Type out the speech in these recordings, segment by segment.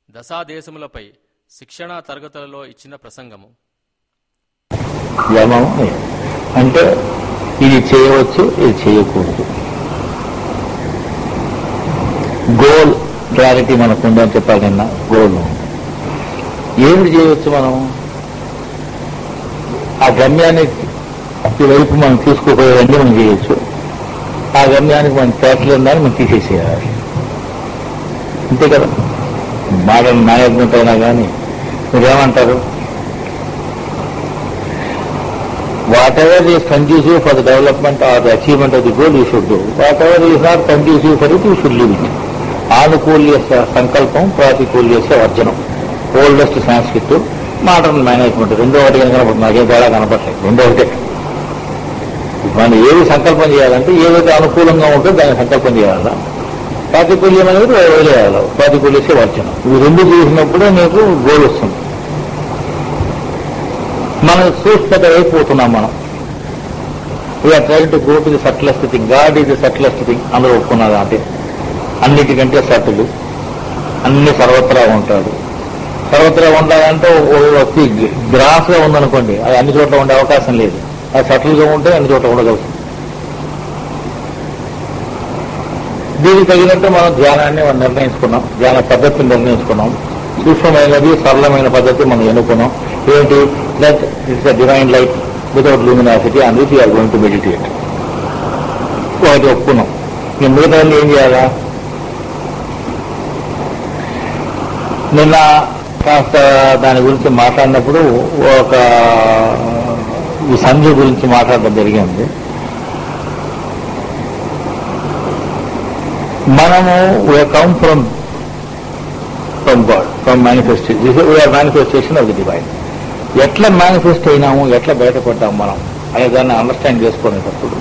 దశాదేశములపై శిక్షణా తరగతులలో ఇచ్చిన ప్రసంగము యమం అంటే ఇది చేయవచ్చు ఇది చేయకూడదు గోల్ క్లారిటీ మనకు ఉందని చెప్పాలి నిన్న గోల్ ఏమిటి చేయవచ్చు మనం ఆ గమ్యానికి వైపు మనం తీసుకోపోయేవన్నీ మనం చేయొచ్చు ఆ గమ్యానికి మనం పేటలు ఉందని మనం తీసేసేయాలి అంతే కదా మోడల్ మేనేజ్మెంట్ అయినా కానీ మీరేమంటారు whatever is conducive for the development or the achievement of the goal you should do. Whatever is not conducive for it, you should leave it. ఆనుకూల్యస్య సంకల్పం ప్రాతికూల్యస్య వర్జనం ఓల్డెస్ట్ సాంస్క్రిట్ మోడర్న్ మేనేజ్మెంట్ రెండో ఒకటి కనపడుతుంది నాకేం తేడా కనపడలేదు రెండో ఒకటే మనం ఏది సంకల్పం చేయాలంటే ఏదైతే అనుకూలంగా ఉంటుందో దాన్ని సంకల్పం చేయాలా ప్రాతికూల్యం అనేది వదిలేయాలి ప్రాతికూల్యస్య వర్జనం ఇవి రెండు చేసినప్పుడే నీకు గోల్ వస్తుంది మనం సూక్ష్మత అయిపోతున్నాం మనం we are try to go to the subtlest thing God is the subtlest thing అందరూ ఒప్పుకున్నారు అంటే అన్నిటికంటే సట్టులు అన్ని సర్వత్రా ఉంటాడు సర్వత్రా ఉండాలంటే గ్రాస్ గా ఉందనుకోండి అది అన్ని చోట్ల ఉండే అవకాశం లేదు అది సటిల్గా ఉంటే అన్ని చోట్ల ఉండగలుగుతుంది దీనికి తగినట్టు మనం ధ్యానాన్ని మనం నిర్ణయించుకున్నాం ధ్యాన పద్ధతిని నిర్ణయించుకున్నాం సూక్ష్మమైనది సరళమైన పద్ధతి మనం ఎన్నుకున్నాం ఏంటి that it's a divine light without luminosity and with you are going to meditate ఒకటి ఒప్పుకున్నాం నేను మిగతా ఏం చేయాలా నిన్న కాస్త దాని గురించి మాట్లాడినప్పుడు ఒక ఈ సంధ్య గురించి మాట్లాడడం జరిగింది మనము come from from God from manifestation we are manifestation of the divine ఎట్లా మేనిఫెస్ట్ అయినాము ఎట్లా బయటపడ్డాము మనం అనే దాన్ని అండర్స్టాండ్ చేసుకునేటప్పుడు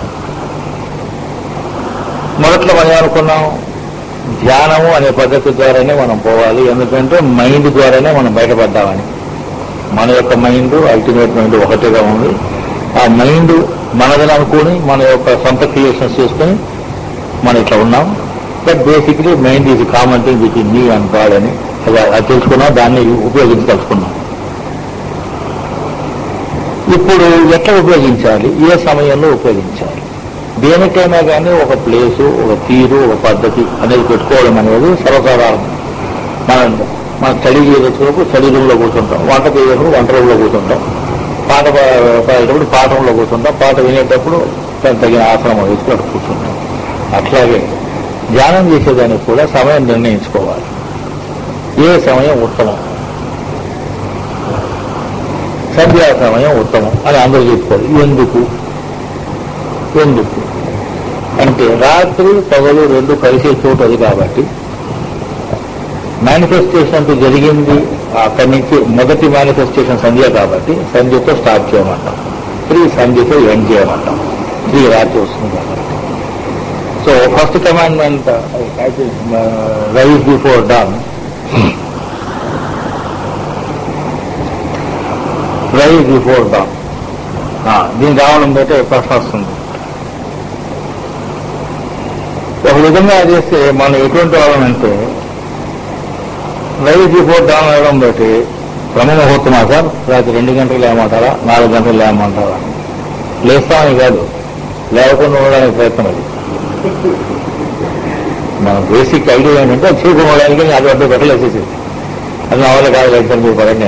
మొదట్లో మనం ఏమనుకున్నాం ధ్యానము అనే పద్ధతి ద్వారానే మనం పోవాలి ఎందుకంటే మైండ్ ద్వారానే మనం బయటపడ్డామని మన యొక్క మైండ్ అల్టిమేట్ మైండ్ ఒకటిగా ఉంది ఆ మైండ్ మనదని అనుకుని మన యొక్క సొంత క్రియేషన్స్ చేసుకుని మనం ఇట్లా ఉన్నాం but basically mind is common thing with me and God అని అది అది తెలుసుకున్నాం దాన్ని ఉపయోగించదలుచుకున్నాం ఇప్పుడు ఎట్లా ఉపయోగించాలి ఏ సమయంలో ఉపయోగించాలి దేనికైనా కానీ ఒక ప్లేసు ఒక తీరు ఒక పద్ధతి అనేది పెట్టుకోవడం అనేది సర్వసాధారణం మనం మన స్టడీ చేసేటప్పుడు స్టడీ రూమ్లో కూర్చుంటాం వంట చేసేటప్పుడు వంట రూమ్లో కూర్చుంటాం పాట పా- పాడేటప్పుడు పాట రూమ్లో కూర్చుంటాం పాట వినేటప్పుడు దానికి తగిన ఆశ్రమం వేసుకుని కూర్చుంటాం అట్లాగే ధ్యానం చేసేదానికి కూడా సమయం నిర్ణయించుకోవాలి ఏ సమయం ఉత్తమం సంధ్యా సమయం ఉత్తమం అని అందరూ చెప్పుకోవాలి ఎందుకు ఎందుకు అంటే రాత్రి పగలు రెండు కలిసే చోటు అది కాబట్టి మేనిఫెస్టేషన్ అంటూ జరిగింది అక్కడి నుంచి మొదటి మేనిఫెస్టేషన్ సంధ్య కాబట్టి సంధ్యతో స్టార్ట్ చేయమంటాం త్రీ సంధ్యతో ఎండ్ చేయమంటాం త్రీ రాత్రి వస్తుంది కాబట్టి so first commandment rise before dawn rise before dawn దీని రావడం బయట ప్రశ్న వస్తుంది ఒక విధంగా చేస్తే మనం ఎటువంటి వాళ్ళమంటే రైజ్ బిఫోర్ డాన్ అనడం బట్టి బ్రహ్మ ముహూర్తమా సార్ రాత్రి రెండు గంటలు లేమంటారా నాలుగు గంటలు లేమంటారా లేస్తామని కాదు లేకుండా ఉండడానికి ప్రయత్నం అది మన బేసిక్ ఐడియా ఏంటంటే అది చేయకపోవడానికి అది అడ్డు పెట్టలు వేసేసి అది నా వల్ల కాదు ఎగ్జామ్ పరంగా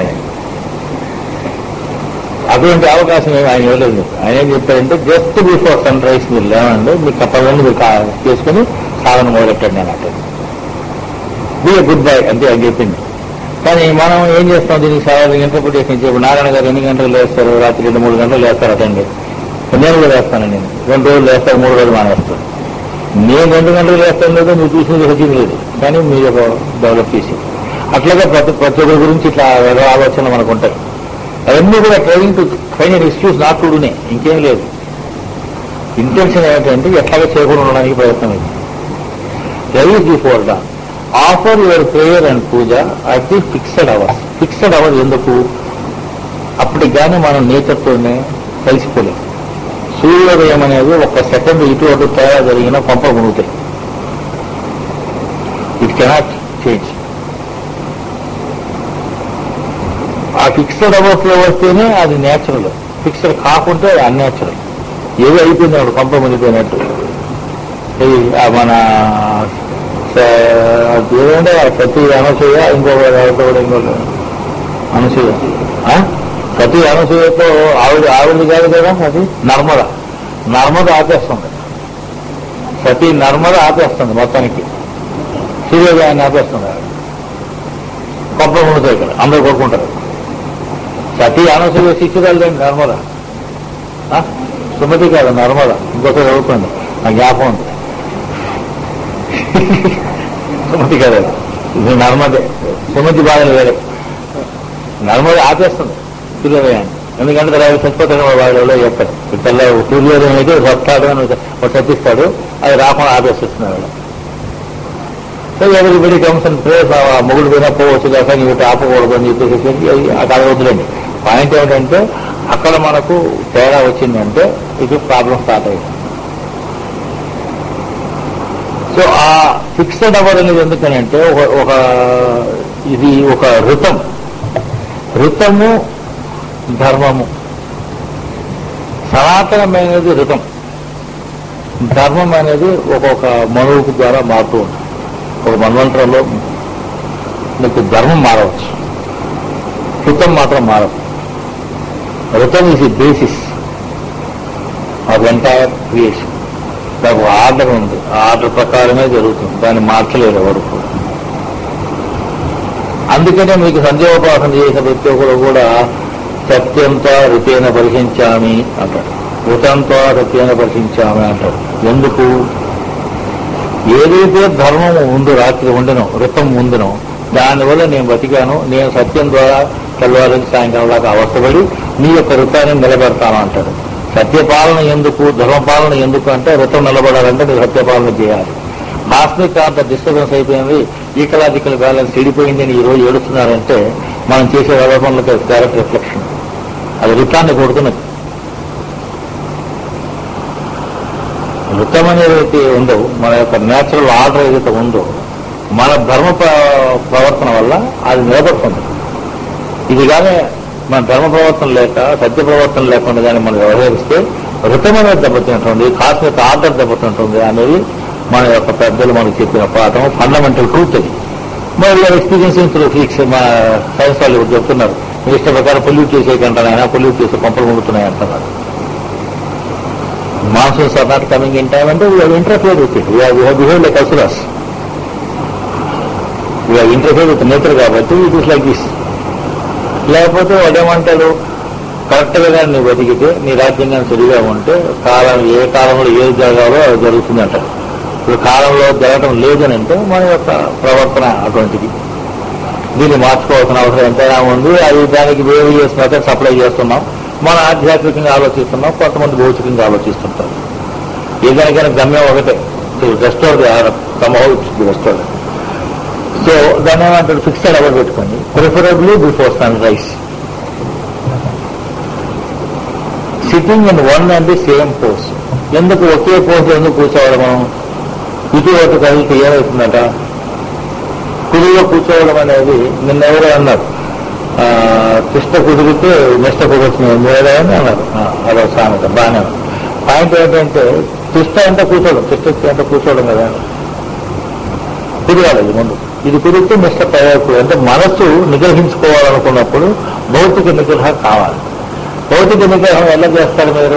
అటువంటి అవకాశం ఏమి ఆయన ఇవ్వలేదు ఆయన ఏం చెప్పారంటే జస్ట్ బిఫోర్ సన్ రైస్ మీరు లేవండి మీకు తప్పకుండా మీరు కా- చేసుకుని సాధన మొదలెట్టండి అన్నట్టు బీ గుడ్ బై అంతే అని చెప్పింది కానీ మనం ఏం చేస్తాం దీనికి సాధారణ ఇంటర్ప్రిటేషన్ చెప్పి నారాయణ గారు ఎన్ని గంటలు లేస్తారు రాత్రి రెండు మూడు గంటలు లేస్తారు అటండి నేను కూడా లేస్తాను నేను రెండు రోజులు లేస్తారు మూడు రోజులు మానేస్తాను నేను రెండు గంటలు లేస్తాను లేదు నువ్వు చూసినది వచ్చింది లేదు కానీ మీరు ఒక డెవలప్ చేసి అట్లాగే ప్రతి ప్రతి ఒక్కరి గురించి ఇట్లా ఏదో ఆలోచనలు మనకు ఉంటాయి అవన్నీ కూడా training to fine excuse not to డూనే ఇంకేం లేదు ఇంటెన్షన్ ఏంటంటే ఎట్లాగో చేయకుండా ఉండడానికి ప్రయత్నం ఇది rise before dawn offer your prayer and puja at the fixed hours fixed hour ఎందుకు అప్పటికి కానీ మనం నేచర్తోనే కలిసిపోలేం సూర్యోదయం అనేది ఒక సెకండ్ ఇటు అటు తేడా జరిగిన పంప మునుగుతాయి ఇట్ కెనాట్ చేంజ్ ఆ ఫిక్స్డ్ అవర్స్ లో వస్తేనే అది నేచురల్ ఫిక్స్డ్ కాకుంటే అది అన్యాచురల్ ఏదో అయిపోయింది అప్పుడు కొంప మునిగిపోయినట్టు ఇది ఆ మన స- అది ఏదంటే ఆ సతీ అనసూయ ఇంకొక ఎవరితో కూడా ఇంకొక అనసూయ ఆ? సతీ అనసూయతో ఆవిడ ఆవిడ కాదు కదా అది నర్మద నర్మద ఆపేస్తుంది సతీ నర్మద ఆపేస్తుంది మొత్తానికి సూర్యోదయాన్ని ఆపేస్తుంది ఆవిడ కొంప మునుగుతాయి ఇక్కడ అందరూ కొట్టుకుంటారు సతీ అనసూయ శిష్యురాలండి నర్మద ఆ? సుమతి కాదు నర్మద ఇంకొకటి చదువుకోండి నా జ్ఞాపకం ఉంది సుమతి కాదు అది. ఇది నర్మదే సుమతి బాధలు వేరే నర్మద ఆపేస్తుంది సూర్యోదయాన్ని ఎందుకంటే తర్వాత చచ్చిపోతాడు వాడు ఎవరో చెప్తాడు తెల్ల సూర్యోదయం అయితే వస్తాడు అని ఒక చచ్చిస్తాడు అది రాకుండా ఆపేస్తున్నాడు వాడు. So everybody comes and prays మొగుడు పోయినా పోవచ్చు కాక ఇవి ఆపకూడదు అని చెప్పేసి అది అక్కడ వద్దులేండి పాయింట్ ఏమిటంటే అక్కడ మనకు తేడా వచ్చిందంటే ఇది ప్రాబ్లం స్టార్ట్ అయింది సో ఆ ఫిక్స్డ్ అవర్ అనేది ఎందుకనంటే ఒక ఒక ఇది ఒక ఋతం ఋతము ధర్మము సనాతనమైనది ఋతం ధర్మం అనేది ఒక్కొక్క మనువుకు ద్వారా మారుతూ ఉంటుంది ఒక మన్వంతరంలో మీకు ధర్మం మారవచ్చు ఋతం మాత్రం మారదు ఋతం is the basis of entire creation దానికి ఒక ఆర్డర్ ఉంది ఆ ఆర్డర్ ప్రకారమే జరుగుతుంది దాన్ని మార్చలేరు ఎవరు కూడా అందుకనే మీకు సంధ్యోపాసన చేసిన ప్రతి ఒక్కరు కూడా సత్యంతో ఋతేన పరిశించామి అంటారు ఋతంతో సత్యేన పరిశించామి అంటారు ఎందుకు ఏదైతే ధర్మం ఉందో రాత్రి ఉండను ఋతం ఉందనో దానివల్ల నేను బతికాను నేను సత్యం ద్వారా తెల్లవారి సాయంకాలం దాకా అవస్థపడి నీ యొక్క ఋతాన్ని నిలబెడతాను అంటాడు సత్యపాలన ఎందుకు ధర్మపాలన ఎందుకు అంటే ఋతం నిలబడాలంటే మీరు సత్యపాలన చేయాలి కాస్మిక్ అంత డిస్టర్బెన్స్ అయిపోయింది ఈకలాజికల్ బ్యాలెన్స్ చెడిపోయిందని ఈ రోజు ఏడుస్తున్నారంటే మనం చేసే వ్యవహారంలో డైరెక్ట్ రిఫ్లెక్షన్ అది ఋతాన్ని కొడుతున్నది ఋతం అనేది ఏదైతే ఉందో మన యొక్క నేచురల్ ఆర్డర్ ఏదైతే ఉందో మన ధర్మ ప్ర- ప్రవర్తన వల్ల అది నిలబడుతుంది ఇది కానీ మన ధర్మ ప్రవర్తన లేక సత్య ప్రవర్తన లేకుండా కానీ మనం వ్యవహరిస్తే ఋతం అనేది దెబ్బతింటుంది కాస్మిక్ ఆర్డర్ దెబ్బతింటుంది అనేది మన యొక్క పెద్దలు మనకు చెప్పిన పాఠం ఫండమెంటల్ ట్రూత్ అది మరి ఎక్స్పీరియన్స్ త్రూ ఫిక్స్ మా సైన్స్ వాళ్ళు ఇప్పుడు చెప్తున్నారు మీ ఇష్ట ప్రకారం పొల్యూట్ చేసేయకంటారు ఆయన పొల్యూట్ చేసే పంపలు ముడుతున్నాయి అంటున్నారు monsoons are not coming in time అంటే we are interfere with it we are behave like asuras we are interfere with nature కాబట్టి ఇట్ ఇస్ లైక్ దిస్ లేకపోతే వాడేమంటాడు కరెక్ట్ గా నీ బతికితే నీ రాజ్యాంగం సరిగా ఉంటే కాలం ఏ కాలంలో ఏది జరగాలో అది జరుగుతుంది అంటారు ఇప్పుడు కాలంలో జరగడం లేదని అంటే మన యొక్క ప్రవర్తన అటువంటిది దీన్ని మార్చుకోవాల్సిన అవసరం ఎంతైనా ఉంది అది దానికి వేరియస్ మెథడ్స్ అప్లై చేస్తున్నాం మన ఆధ్యాత్మికంగా ఆలోచిస్తున్నాం కొంతమంది భౌతికంగా ఆలోచిస్తుంటారు ఏదానికైనా గమ్యం ఒకటే రెస్టోర్ సమహౌస్ రెస్టోర్ సో దాన్ని ఏమంటారు ఫిక్స్డ్ అవర్ పెట్టుకోండి preferably before sunrise sitting in one and the same post ఎందుకు ఒకే పోస్ట్ ఎందుకు కూర్చోవాలి మనం ఇటు అటు కదిలితే ఏమవుతుందట కుడిలో కూర్చోవడం అనేది నిన్న ఎవరో అన్నారు ఆ, కృష్ణ కుదిరితే నిష్ట కుదురుతుంది మీరే అని అన్నారు ఆ, అదొక సామెత బాగానే ఉంది. పాయింట్ ఏంటంటే కృష్ణ అంటే కూర్చోవడం కృష్ణ అంటే కూర్చోవడం కదా కుదరాలి ఇది ముందు ఇది కుదిరితే నిష్ట ప్రయోజకుడు అంటే మనస్సు నిగ్రహించుకోవాలనుకున్నప్పుడు భౌతిక నిగ్రహం కావాలి భౌతిక నిగ్రహం ఎలా చేస్తారు మీరు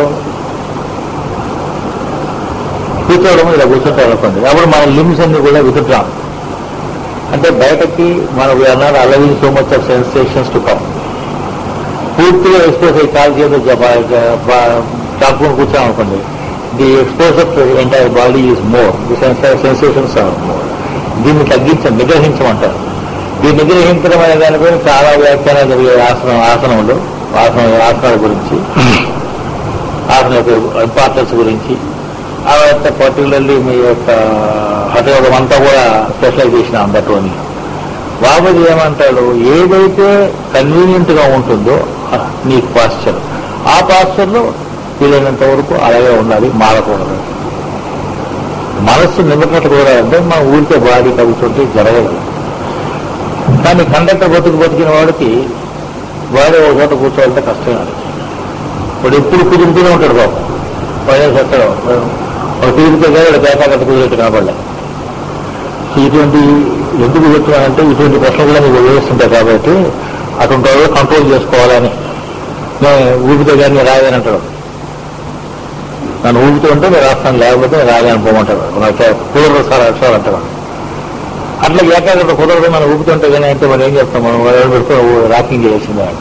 కూర్చోవడం ఇలా కూర్చుంటారు అనుకోండి అప్పుడు మన లిమ్స్ అన్ని కూడా వితుట్రాం అంటే బయటకి మన we are allowing so much of sensations to come పూర్తిగా ఎక్స్పోజ్ అయ్యి కాల్ చేత చాపుకొని కూర్చోం అనుకోండి the exposure to entire body is more the sensations are more దీన్ని తగ్గించండి నిగ్రహించమంటారు ఈ నిగ్రహించడం అనే దానిపైన చాలా వ్యాఖ్యానాలు జరిగే ఆసనం ఆసనములు ఆసనం ఆసనాల గురించి ఆసనం యొక్క ఇంపార్టెన్స్ గురించి ఆ యొక్క పర్టికులర్లీ మీ యొక్క హఠయోగం అంతా కూడా స్పెషలైజేషన్ అందటోని బాబుజీ ఏమంటాడు ఏదైతే కన్వీనియంట్ గా ఉంటుందో ఆ నీ పాస్చర్ ఆ పాస్చర్లో వీలైనంత వరకు అలాగే ఉండాలి మారకూడదు మనస్సు నిమ్మకట్టు కూడా అంటే మన ఊరికే బాడీ కలుగుతుంటే జరగదు కానీ కండక్టర్ బతుకు బతికిన వాడికి వాడు ఒక చోట కూర్చోవాలంటే కష్టమే అది వాడు ఎప్పుడు కుదురుతూనే ఉంటాడు బాబు వాడే సత్తాడు వాడు కుదిరితే కానీ వాడు పేకాకట్ట కుదిరేట్టు కనపడలే ఇటువంటి ఎందుకు చెప్తున్నానంటే ఇటువంటి ప్రశ్నలు కూడా మీకు వేస్తుంటాయి కాబట్టి అటువంటి వాళ్ళు కంట్రోల్ చేసుకోవాలని నేను ఊపితే కానీ నేను రాయని అంటాడు నన్ను ఊపుతూ ఉంటే నేను రాస్తాను లేకపోతే నేను రాయని పోమంటాడు నాకు కుదరదు సార్ అక్షరాలు అంటాడు అట్లా ఏకాగ్రత కుదరదు మనం ఊపుతుంటే కానీ అంటే మనం ఏం చేస్తాం మనం వాళ్ళు పెట్టుకుని రాకింగ్ చేసింది ఆయన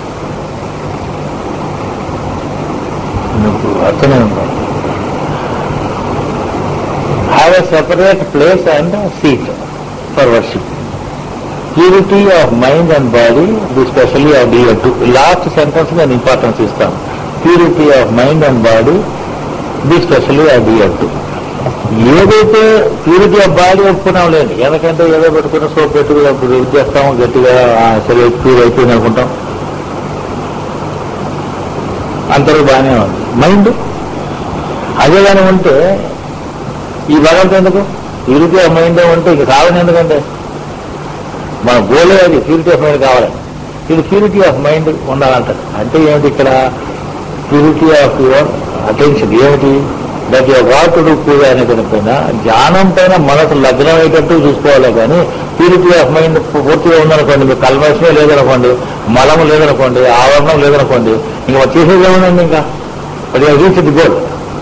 మీకు అర్థమే ఉంది have a separate place and seat for worship purity of mind and body the specially of dear to last sentence నేను ఇంపార్టెన్స్ ఇస్తాను purity of mind and body the specially of dear to ఏదైతే purity of body ఒప్పుకున్నాం లేదు ఎందుకంటే ఏదో పెట్టుకున్న soap పెట్టుకుని అప్పుడు ఇది చేస్తాం గట్టిగా ఆ, సరే ప్యూర్ అయిపోయింది అనుకుంటాం అంతవరకు బాగానే ఉంది మైండ్ అదే కానీ ఉంటే ఈ భగవంతు ఎందుకు ప్యూరిటీ ఆఫ్ మైండ్ ఉంటే ఇంక కావాలి ఎందుకంటే మన గోలే అది ప్యూరిటీ ఆఫ్ మైండ్ కావాలి ఇది ప్యూరిటీ ఆఫ్ మైండ్ ఉండాలంట అంటే ఏమిటి ఇక్కడ ప్యూరిటీ ఆఫ్ యువర్ అటెన్షన్ ఏమిటి దట్ యువర్ వాటుడు పూజ అనే పైన జ్ఞానం పైన మనసు లగ్నమయ్యేటట్టు చూసుకోవాలి కానీ ప్యూరిటీ ఆఫ్ మైండ్ పూర్తిగా ఉందనుకోండి మీకు కల్మషమే లేదనుకోండి మలము లేదనుకోండి ఆవరణం లేదనుకోండి ఇంకా మరి చేసేది ఏముందండి ఇంకా అది రీచ్ ది గోల్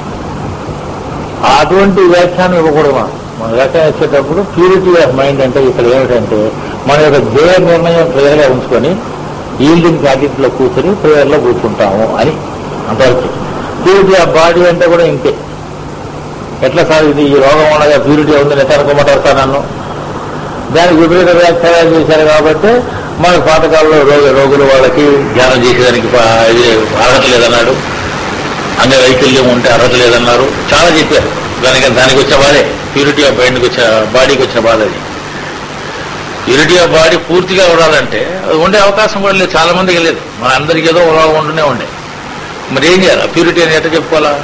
అటువంటి వ్యాఖ్యానం ఇవ్వకూడదు మనం మన వ్యాఖ్యానం ఇచ్చేటప్పుడు ప్యూరిటీ ఆఫ్ మైండ్ అంటే ఇక్కడ ఏమిటంటే మన యొక్క ధ్యేయ నిర్ణయం ప్రేయర్గా ఉంచుకొని ఈల్డింగ్ ప్యాకెట్లో కూర్చొని ప్రేయర్లో కూర్చుంటాము అని అంతవరకు ప్యూరిటీ ఆఫ్ బాడీ అంటే కూడా ఇంతే ఎట్లా సార్ ఇది ఈ రోగం ఉండగా ప్యూరిటీ ఉందని ఎట్లా అనుకోమంటారు సార్ నన్ను దానికి విపరీత వ్యాఖ్యానాలు చేశారు కాబట్టి మన పాతకాలంలో రోగ రోగులు వాళ్ళకి ధ్యానం చేసేదానికి ప- ఇది అర్హత లేదన్నాడు అంగవైకల్యం ఉంటే అర్హత లేదన్నారు చాలా చెప్పారు దానికి దానికి వచ్చిన బాధే ప్యూరిటీ ఆఫ్ మైండ్కి వచ్చిన బాడీకి వచ్చిన బాధ అది ప్యూరిటీ ఆఫ్ బాడీ పూర్తిగా ఉండాలంటే అది ఉండే అవకాశం కూడా లేదు చాలా మందికి లేదు మన అందరికీ ఏదో రోగం ఉంటూనే ఉండే మరి ఏం చేయాలి ప్యూరిటీ అని ఎట్లా చెప్పుకోవాలా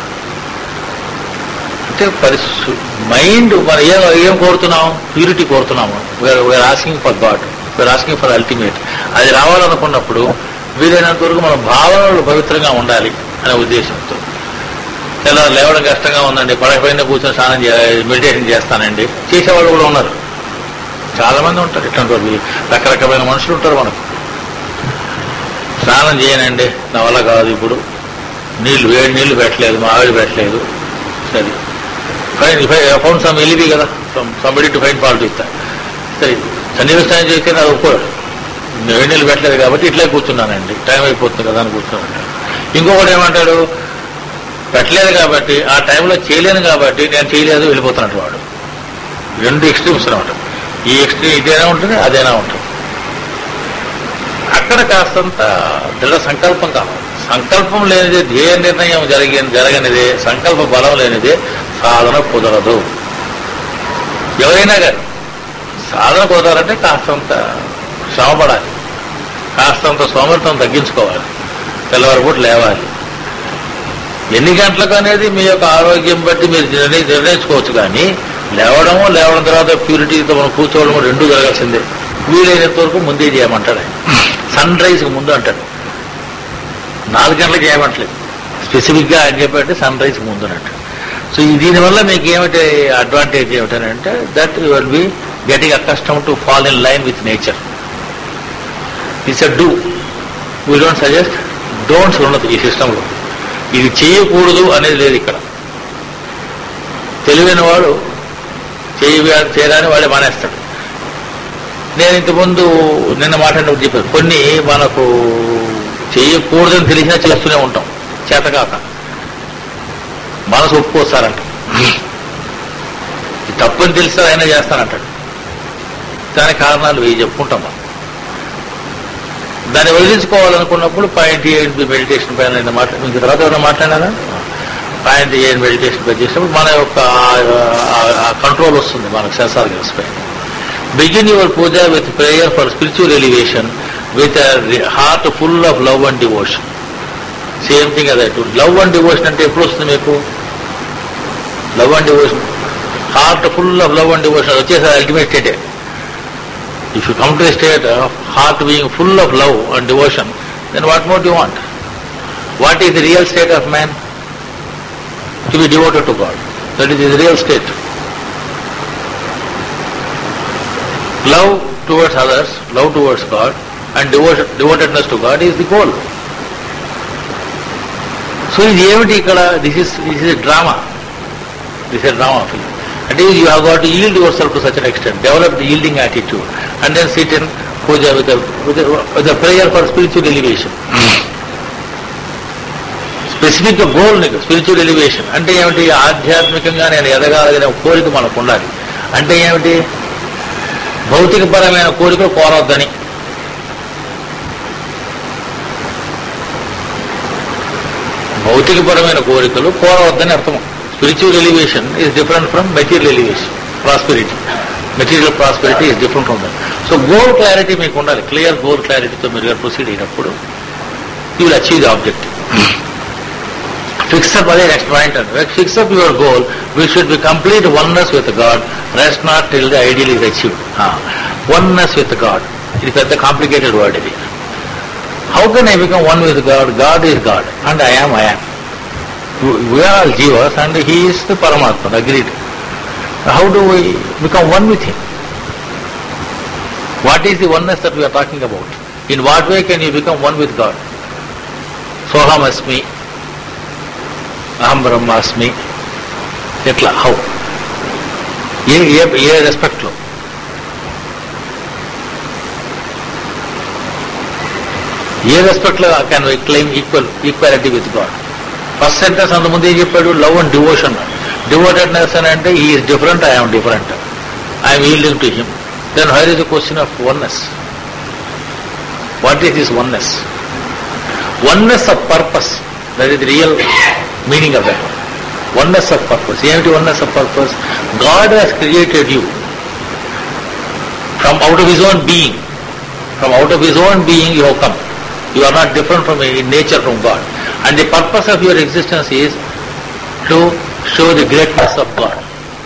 అంటే పరిస్థితి మైండ్ మనం ఏం ఏం కోరుతున్నాం ప్యూరిటీ కోరుతున్నాము we are asking for God we are asking for ultimate అది రావాలనుకున్నప్పుడు వీలైనంత వరకు మన భావనలు పవిత్రంగా ఉండాలి అనే ఉద్దేశంతో ఎలా లేవడం కష్టంగా ఉందండి పడకపోయినా కూర్చొని స్నానం మెడిటేషన్ చేస్తానండి చేసేవాళ్ళు కూడా ఉన్నారు చాలా మంది ఉంటారు ఇట్లాంటి వాళ్ళు రకరకమైన మనుషులు ఉంటారు మనకు స్నానం చేయనండి నా వల్ల కాదు ఇప్పుడు నీళ్లు వేడి నీళ్లు పెట్టలేదు మా ఆవిడ పెట్టలేదు సరే ఫైన్ ఫౌండ్ సమ్ ఎలివి కదా సంబడి టు ఫైన్ ఫాల్ట్ ఇస్తా సరే సన్నివేశ స్నానం చేస్తే నాకు ఒప్పుకోడు వేడి నీళ్ళు పెట్టలేదు కాబట్టి ఇట్లే కూర్చున్నానండి టైం అయిపోతుంది కదా అని కూర్చున్నాను ఇంకొకటి ఏమంటాడు పెట్టలేదు కాబట్టి ఆ టైంలో చేయలేను కాబట్టి నేను చేయలేదు వెళ్ళిపోతున్నట్టు వాడు రెండు ఎక్స్ట్రీమ్స్ అనమాట ఈ ఎక్స్ట్రీమ్ ఇదేనా ఉంటుంది అదేనా ఉంటుంది అక్కడ కాస్తంత దృఢ సంకల్పం కావాలి సంకల్పం లేనిదే ధ్యేయ నిర్ణయం జరిగి జరగనిదే సంకల్ప బలం లేనిదే సాధన కుదరదు ఎవరైనా కానీ సాధన కుదరాలంటే కాస్తంత శ్రమపడాలి కాస్తంత సోమర్థం తగ్గించుకోవాలి తెల్లవారి పూట లేవాలి ఎన్ని గంటలకు అనేది మీ యొక్క ఆరోగ్యం బట్టి మీరు నిర్ణయి నిర్ణయించుకోవచ్చు కానీ లేవడము లేవడం తర్వాత ప్యూరిటీతో మనం కూర్చోవడము రెండు జరగాల్సిందే వీలైనంత వరకు ముందే చేయమంటాడు ఆయన సన్ రైజ్కి ముందు అంటాడు నాలుగు గంటలకు చేయమంటలేదు స్పెసిఫిక్గా ఆయన చెప్పంటే సన్ రైజ్కి ముందు అంటాడు సో ఈ దీనివల్ల మీకు ఏమిటి అడ్వాంటేజ్ ఏమిటంటే that you will be getting accustomed to fall in line with nature it's a do we don't suggest don'ts ఉండదు ఈ సిస్టంలో ఇది చేయకూడదు అనేది లేదు ఇక్కడ తెలివైన వాడు చేయ చేయడాన్ని వాడే మానేస్తాడు నేను ఇంతకుముందు నిన్న మాట్లాడినప్పుడు చెప్పాను కొన్ని మనకు చేయకూడదని తెలిసినా చేస్తూనే ఉంటాం చేతకాక మనసు ఒప్పుకొస్తారంట ఇది తప్పని తెలిస్తే అయినా చేస్తానంటాడు దానికి కారణాలు వెయ్యి చెప్పుకుంటాం మనం దాన్ని వదిలించుకోవాలనుకున్నప్పుడు పాయింట్ ఎయిట్ మెడిటేషన్ పైన నేను మాట్లాడి ఇంక తర్వాత ఎవరైనా మాట్లాడారా పాయింట్ ఎయిట్ మెడిటేషన్ పై చేసినప్పుడు మన యొక్క కంట్రోల్ వస్తుంది మనకు సెన్సార్ గ్యాస్ పైన begin your puja with prayer for spiritual elevation with heart full of love and devotion same thing అదే లవ్ అండ్ డివోషన్ అంటే ఎప్పుడు వస్తుంది మీకు love and devotion heart full of love and devotion వచ్చేసరి ultimate స్టేటే if you come to state of heart being full of love and devotion Then what more do you want? What is the real state of man? To be devoted to God. That is his real state. Love towards others, love towards God, and devotion, devotedness to God is the goal. So ఇది ఏమిటి ఇక్కడ this is this is drama this is drama film అంటే you have got yield your self to such an extent develop the yielding attitude and then sit in puja with with prayer for spiritual elevation specific goal నీకు spiritual elevation అంటే ఏమిటి ఆధ్యాత్మికంగా నేను ఎదగాలనే కోరిక మనకు ఉండాలి అంటే ఏమిటి భౌతికపరమైన కోరికలు కోరవద్దని భౌతికపరమైన కోరికలు కోరవద్దని అర్థం spiritual elevation is different from material elevation prosperity material prosperity is different from that so goal clarity మీకు ఉండాలి క్లియర్ గోల్ క్లారిటీతో మీరు ప్రొసీడ్ అయినప్పుడు you will achieve the objective fix up అదే నెక్స్ట్ పాయింట్ అంటే fix up your goal we should be complete oneness with God rest not till the ideal is achieved oneness with God ఇది పెద్ద complicated word ఇది how can I become one with God God is God and I am I am we are all jivas and he is the Paramatma agreed how do we become one with him what is the oneness that we are talking about in what way can you become one with God సోహమస్మి అహం బ్రహ్మాస్మి ఎట్లా how a a a రెస్పెక్ట్లో a రెస్పెక్ట్లో can claim equal equality with God first sentence అంతకుముందు ఏం చెప్పాడు love and devotion డివోటెడ్నెస్ అని అంటే is different I'm different I'm yielding to him then here is the question of oneness what is this oneness oneness of purpose that is real meaning of that oneness of purpose ఏమిటి oneness of purpose God has created you from out of his own being from out of his own being you have come you are not different from in nature from God and the purpose of your existence is to show the greatness of God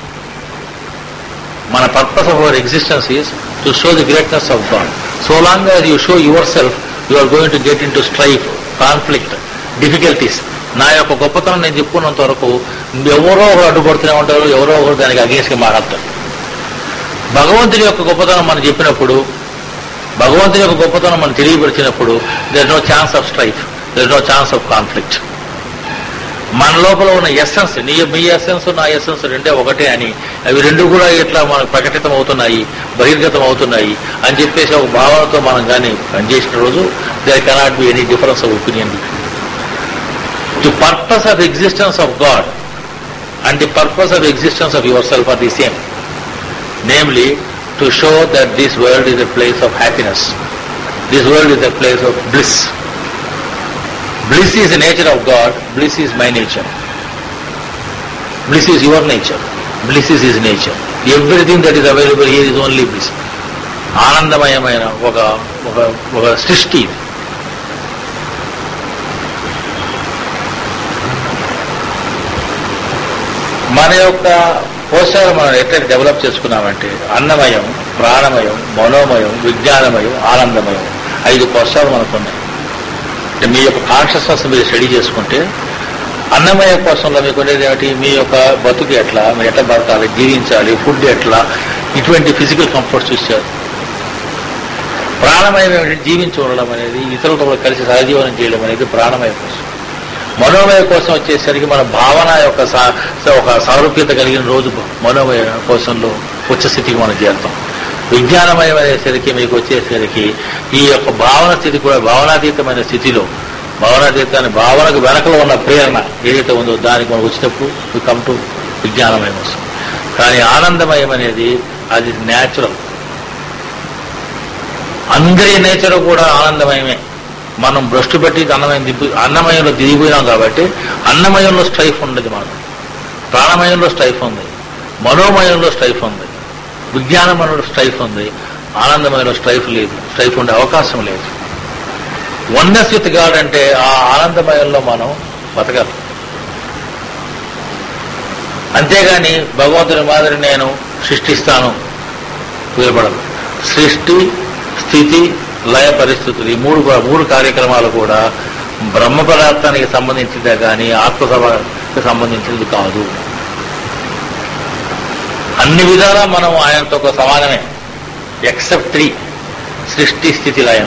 మన purpose of our existence is to show the greatness of God so long as you show your self you are going to get into strife conflict difficulties నా యొక్క గొప్పతనం నేను చెప్పుకున్నంత వరకు ఎవరో ఒకరు అడ్డుపడుతూనే ఉంటారు ఎవరో ఒకరు దానికి అగేన్స్ట్గా మాట్లాడతారు భగవంతుడి యొక్క గొప్పతనం మనం చెప్పినప్పుడు భగవంతుని యొక్క గొప్పతనం మనం తెలియపరిచినప్పుడు there no chance of strife there no chance of conflict మన లోపల ఉన్న ఎస్సెన్స్ నీ మీ ఎస్సెన్స్ నా ఎస్సెన్స్ రెండే ఒకటే అని అవి రెండు కూడా ఇట్లా మనకు ప్రకటితం అవుతున్నాయి బహిర్గతం అవుతున్నాయి అని చెప్పేసి ఒక భావనతో మనం కానీ పనిచేసిన రోజు there cannot be any difference of opinion the purpose of existence of God and the purpose of existence of your self are the same namely to show that this world is a place of happiness. This world is a place of bliss. Bliss is the nature of God, bliss is my nature. Bliss is your nature, bliss is his nature. Everything that is available here is only bliss. ఆనందమయమైన ఒక ఒక ఒక సృష్టి ఇది. మన యొక్క కోశాలు మనం ఎట్లా డెవలప్ చేసుకున్నామంటే అన్నమయం ప్రాణమయం మనోమయం విజ్ఞానమయం ఆనందమయం ఐదు కోశాలు మనకు ఉన్నాయి అంటే మీ యొక్క కాన్షియస్నెస్ మీరు స్టడీ చేసుకుంటే అన్నమయ కోశంలో మీకు ఉండేది ఏమిటి మీ యొక్క బతుకు ఎట్లా మీరు ఎట్లా బతకాలి జీవించాలి ఫుడ్ ఎట్లా ఇటువంటి ఫిజికల్ కంఫర్ట్స్ ఇచ్చారు ప్రాణమయం ఏమిటి జీవించి ఉండడం అనేది ఇతరులతో కలిసి సహజీవనం చేయడం అనేది ప్రాణమయ కోసం మనోమయ కోసం వచ్చేసరికి మన భావన యొక్క సా- ఒక సారూప్యత కలిగిన రోజు మనోమయ కోశంలో ఉచ్చ స్థితికి మనం చేరుతాం విజ్ఞానమయం అనేసరికి మీకు వచ్చేసరికి ఈ యొక్క భావన స్థితి కూడా భావనాతీతమైన స్థితిలో భావనాతీతాన్ని భావనకు వెనకలో ఉన్న ప్రేరణ ఏదైతే ఉందో దానికి మనం వచ్చినప్పుడు వి కమ్ టు విజ్ఞానమయం వస్తుంది కానీ ఆనందమయం అనేది అది న్యాచురల్ అందరి నేచర్ కూడా ఆనందమయమే మనం భ్రష్టు పెట్టి అన్నమయం దిగి అన్నమయంలో దిగిపోయినాం కాబట్టి అన్నమయంలో స్ట్రైఫ్ ఉండదు మనకు ప్రాణమయంలో స్ట్రైఫ్ ఉంది మనోమయంలో స్ట్రైఫ్ ఉంది విజ్ఞానమయంలో స్ట్రైఫ్ ఉంది ఆనందమయంలో స్ట్రైఫ్ లేదు స్ట్రైఫ్ ఉండే అవకాశం లేదు వన్నెస్ విత్ గాడ్ అంటే ఆ ఆనందమయంలో మనం బతకాలి అంతేగాని భగవంతుని మాదిరి నేను సృష్టిస్తాను వీలపడదు సృష్టి స్థితి లయ పరిస్థితులు ఈ మూడు కూడా- మూడు కార్యక్రమాలు కూడా బ్రహ్మ పదార్థానికి సంబంధించిందే కానీ ఆత్మసభకి సంబంధించింది కాదు అన్ని విధాలా మనం ఆయనతో ఒక సమానమే ఎక్సెప్ట్ త్రీ సృష్టి స్థితి లయం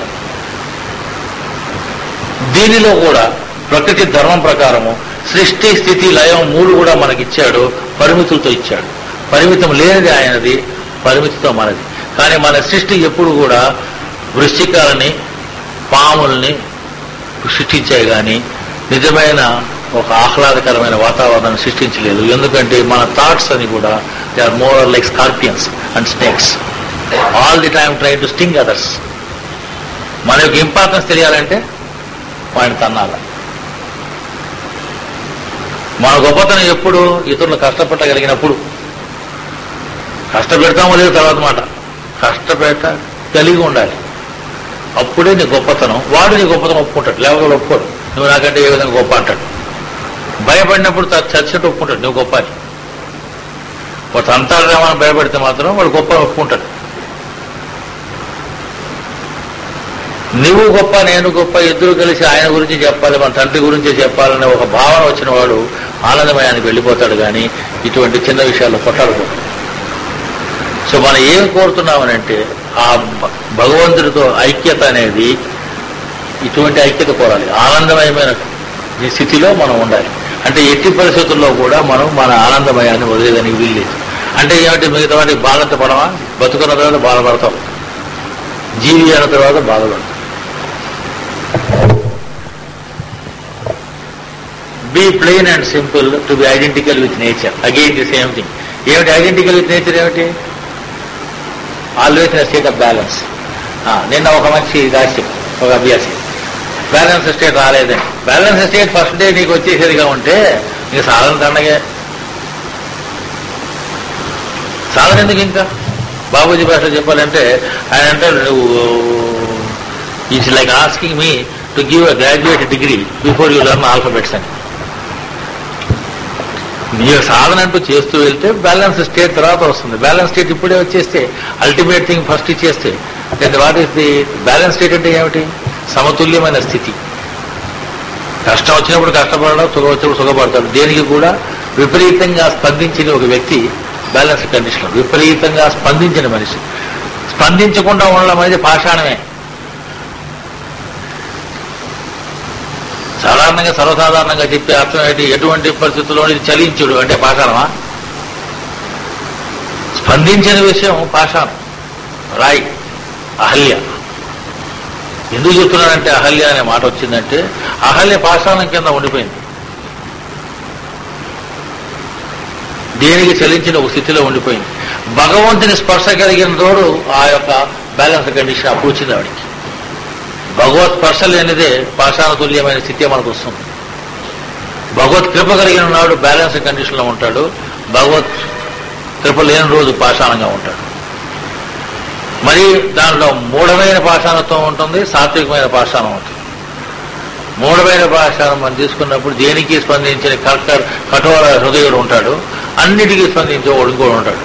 దీనిలో కూడా ప్రకృతి ధర్మం ప్రకారము సృష్టి స్థితి లయం మూడు కూడా మనకిచ్చాడు పరిమితులతో ఇచ్చాడు పరిమితం లేనిది ఆయనది పరిమితితో మనది కానీ మన సృష్టి ఎప్పుడు కూడా వృశ్చికాలని పాముల్ని సృష్టించాయి కానీ నిజమైన ఒక ఆహ్లాదకరమైన వాతావరణాన్ని సృష్టించలేదు ఎందుకంటే మన థాట్స్ అని కూడా they are more like scorpions and snakes all the time try to sting others మన యొక్క ఇంపార్టెన్స్ తెలియాలంటే వాడిని తన్నాల మన గొప్పతనం ఎప్పుడు ఇతరులు కష్టపెట్టగలిగినప్పుడు కష్టపెడతామో లేదు తర్వాత మాట కష్టపెట్ట కలిగి ఉండాలి అప్పుడే నీ గొప్పతనం వాడు నీ గొప్పతనం ఒప్పుకుంటాడు లేకపోతే వాడు ఒప్పుకోడు నువ్వు నాకంటే ఏ విధంగా గొప్ప అంటాడు భయపడినప్పుడు చ- చచ్చినట్టు ఒప్పుకుంటాడు నువ్వు గొప్ప అని వాడు అంతర్రామని భయపడితే మాత్రం వాడు గొప్ప అని ఒప్పుకుంటాడు నువ్వు గొప్ప నేను గొప్ప ఇద్దరు కలిసి ఆయన గురించి చెప్పాలి మన తండ్రి గురించి చెప్పాలనే ఒక భావన వచ్చిన వాడు ఆనందమయానికి వెళ్ళిపోతాడు కానీ ఇటువంటి చిన్న విషయాల్లో కొట్టాడుకోడు సో మనం ఏం కోరుతున్నామనంటే ఆ భ- భగవంతుడితో ఐక్యత అనేది ఇటువంటి ఐక్యత కోరాలి ఆనందమయమైన ఈ స్థితిలో మనం ఉండాలి అంటే ఎట్టి పరిస్థితుల్లో కూడా మనం మన ఆనందమయాన్ని వదిలేదానికి వీల్లేదు అంటే ఏమిటి మిగతా వాటికి బాధంత పడమా బతుకున్న తర్వాత బాధపడతాం జీవి అయిన తర్వాత బాధపడతాం be plain and simple to be identical with nature again the same thing ఏమిటి ఐడెంటికల్ విత్ నేచర్ ఏమిటి always in state of balance నిన్న ఒక మంచి రాసి ఒక అభ్యాసి బ్యాలెన్స్ స్టేట్ రాలేదని బ్యాలెన్స్ స్టేట్ ఫస్ట్ డే నీకు వచ్చేసేదిగా ఉంటే నీకు సాధన దండగే సాధన ఎందుకు ఇంకా బాబూజీ భాషలో చెప్పాలంటే ఆయన అంటే నువ్వు is like asking me to give a graduate degree before you learn alphabets అని నీ సాధన అంటూ చేస్తూ వెళ్తే బ్యాలెన్స్ స్టేట్ తర్వాత వస్తుంది బ్యాలెన్స్ స్టేట్ ఇప్పుడే వచ్చేస్తే అల్టిమేట్ థింగ్ ఫస్ట్ ఇచ్చేస్తే then what is the balance state అంటే ఏమిటి సమతుల్యమైన స్థితి కష్టం వచ్చినప్పుడు కష్టపడడం సుఖం వచ్చినప్పుడు సుఖపడతాడు దేనికి కూడా విపరీతంగా స్పందించిన ఒక వ్యక్తి బ్యాలెన్స్ కండిషన్ విపరీతంగా స్పందించిన మనిషి స్పందించకుండా ఉండడం అనేది పాషాణమే సాధారణంగా సర్వసాధారణంగా చెప్పే అర్థం ఏంటి ఎటువంటి పరిస్థితుల్లో ఇది చలించుడు అంటే పాషాణమా స్పందించిన విషయం పాషాణం రాయి అహల్య ఎందుకు చెప్తున్నానంటే అహల్య అనే మాట వచ్చిందంటే అహల్య పాషాణం కింద ఉండిపోయింది దేనికి చలించిన ఒక స్థితిలో ఉండిపోయింది భగవంతుని స్పర్శ కలిగిన తోడు ఆ యొక్క బ్యాలెన్స్ కండిషన్ అప్పుడు వచ్చింది ఆవిడికి భగవత్ స్పర్శ లేనిదే పాషాణ తుల్యమైన స్థితి మనకు వస్తుంది భగవత్ కృప కలిగిన నాడు బ్యాలెన్స్ కండిషన్ లో ఉంటాడు భగవత్ కృప లేని రోజు పాషాణంగా ఉంటాడు మరి దానిలో మూఢమైన పాషాణత్వం ఉంటుంది సాత్వికమైన పాషాణం ఉంటుంది మూఢమైన పాషాణం మనం తీసుకున్నప్పుడు దేనికి స్పందించిన కర్కర్ కఠోర హృదయుడు ఉంటాడు అన్నిటికీ స్పందించే వాడు ఇంకోడు ఉంటాడు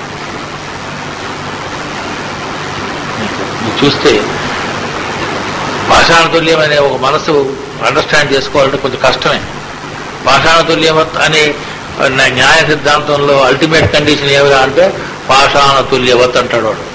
మీరు చూస్తే పాషాణతుల్యం అనే ఒక మనసు అండర్స్టాండ్ చేసుకోవాలంటే కొంచెం కష్టమే పాషాణతుల్యం అనే న్యాయ సిద్ధాంతంలో అల్టిమేట్ కండిషన్ ఏమిరా అంటే పాషాణతుల్యవత్ అంటాడు వాడు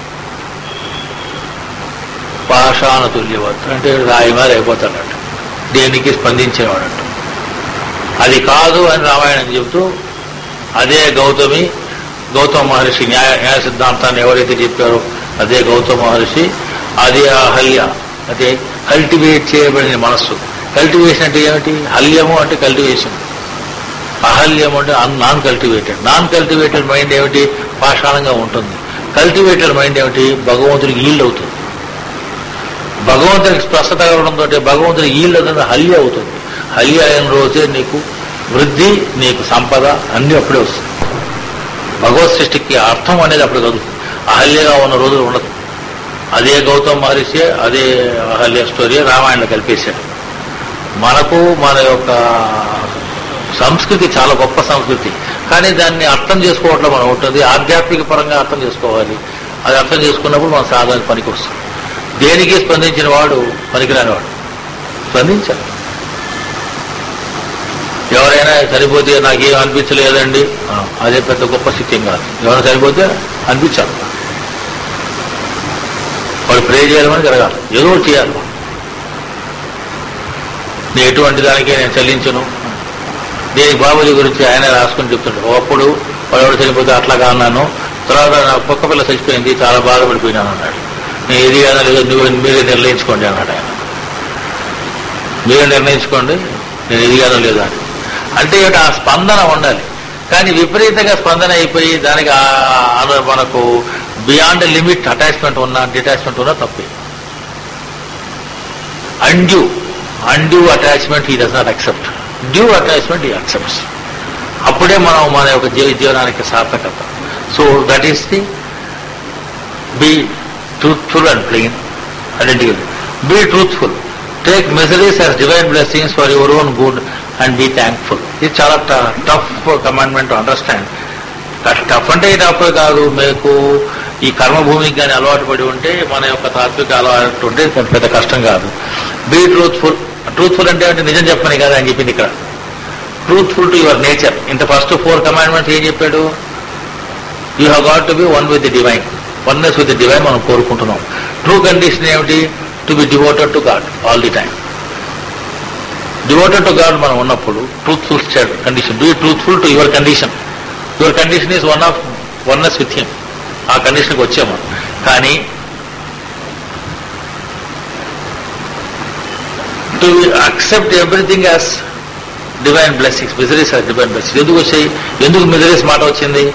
పాషాణతుల్యవత్ అంటే రాయి మారి అయిపోతాడట దేనికి స్పందించేవాడట అది కాదు అని రామాయణం చెబుతూ అదే గౌతమి గౌతమ మహర్షి న్యాయ న్యాయ సిద్ధాంతాన్ని ఎవరైతే చెప్పారో అదే గౌతమ మహర్షి అదే అహల్య అదే కల్టివేట్ చేయబడిన మనస్సు కల్టివేషన్ అంటే ఏమిటి హల్యము అంటే కల్టివేషన్ అహల్యం అంటే non cultivated non cultivated mind ఏమిటి పాషాణంగా ఉంటుంది కల్టివేటెడ్ మైండ్ ఏమిటి భగవంతుడికి ఈల్డ్ అవుతుంది భగవంతునికి స్పర్శ తగలడంతో భగవంతుడి ఈల్డ్ అనేది హల్య అవుతుంది హల్య అయిన రోజే నీకు వృద్ధి నీకు సంపద అన్ని అప్పుడే వస్తుంది భగవత్ సృష్టికి అర్థం అనేది అప్పుడు కదు అహల్యగా ఉన్న రోజులు ఉండదు అదే గౌతమ్ మహర్షి అదే అహల్య స్టోరీ రామాయణంలో కలిపేశాడు మనకు మన యొక్క సంస్కృతి చాలా గొప్ప సంస్కృతి కానీ దాన్ని అర్థం చేసుకోవట్లో మనం ఉంటుంది ఆధ్యాత్మిక పరంగా అర్థం చేసుకోవాలి అది అర్థం చేసుకున్నప్పుడు మన సాధన పనికి వస్తుంది దేనికి స్పందించిన వాడు పనికిరాని వాడు స్పందించాలి ఎవరైనా సరిపోతే నాకేం అనిపించలేదండి ఆ, అదే పెద్ద గొప్ప స్థితి ఏం కాదు ఎవరైనా సరిపోతే అనిపించాలి వాడు ప్రే చేయాలని జరగాలి ఏదో ఒకటి చేయాలి నేను ఎటువంటి దానికి నేను చెల్లించను దీనికి బాబుజీ గురించి ఆయన రాసుకుని చెప్తుంటాడు ఒకప్పుడు వాడు చనిపోతే అట్లాగా అన్నాను తర్వాత నా కుక్క పిల్ల చచ్చిపోయింది చాలా బాధపడిపోయినాను అన్నాడు నేను ఏది కాదా లేదో నువ్వు మీరే నిర్ణయించుకోండి అన్నాడు ఆయన మీరే నిర్ణయించుకోండి నేను ఇది కాదో లేదా అని అంటే ఏమిటి ఆ స్పందన ఉండాలి కానీ విపరీతంగా స్పందన అయిపోయి దానికి ఆ- ఆ మనకు బియాండ్ లిమిట్ అటాచ్మెంట్ ఉన్నా డిటాచ్మెంట్ ఉన్నా తప్పే undue undue attachment he does not accept due attachment he accepts అప్పుడే మనం మన యొక్క జీవ జీవనానికి సార్థకత so that is the be truthful and plain identical be truthful take miseries as divine blessings for your own good and be thankful ఇది చాలా tough commandment to understand tough అంటే టఫ్ కాదు మీకు ఈ కర్మభూమికి కానీ అలవాటు పడి ఉంటే మన యొక్క తాత్విక అలవాటు ఉంటే కొంచెం పెద్ద కష్టం కాదు బీ ట్రూత్ఫుల్ ట్రూత్ఫుల్ అంటే అంటే నిజం చెప్పని కదా అని చెప్పింది ఇక్కడ ట్రూత్ఫుల్ టు యువర్ నేచర్ ఇంత ఫస్ట్ ఫోర్ కమాండ్మెంట్స్ ఏం చెప్పాడు you have got to be one with the divine oneness with the divine మనం కోరుకుంటున్నాం ట్రూ కండిషన్ ఏమిటి to be devoted to God all the time devoted to God మనం ఉన్నప్పుడు truthful condition do truthful to your condition your condition is one of oneness with him ఆ కండిషన్కి వచ్చాము కానీ to accept everything as divine blessings miseries are divine blessings ఎందుకు వచ్చాయి ఎందుకు miseries మాట వచ్చింది